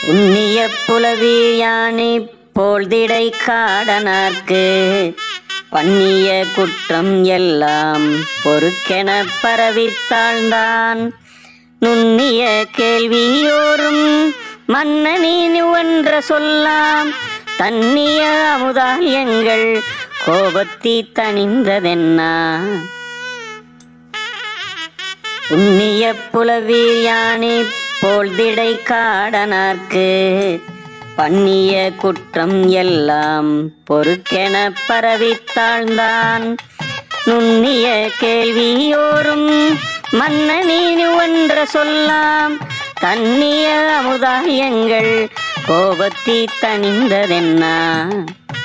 உன்னிய புலவி யானை போழ்திடை காடனார்க்கு பண்ணிய குற்றம் எல்லாம் பொறுக்கென பரவித்தாழ்ந்தான் நுண்ணிய கேள்வியோரும் மன்னனின் ஒன்ற சொல்லாம் தன்னிய அமுதால் எங்கள் கோபத்தி தணிந்ததென்னா உன்னிய புலவி யானை போழ்திடை காடனார்க்கு பண்ணிய குற்றம் எல்லாம் பொறுக்கென பரவித்தாழ்ந்தான் நுண்ணிய கேள்வியோரும் மன்னனின் ஒன்ற சொல்லாம் தன்னிய அமுதாயங்கள் கோபத்தி தணிந்ததென்னா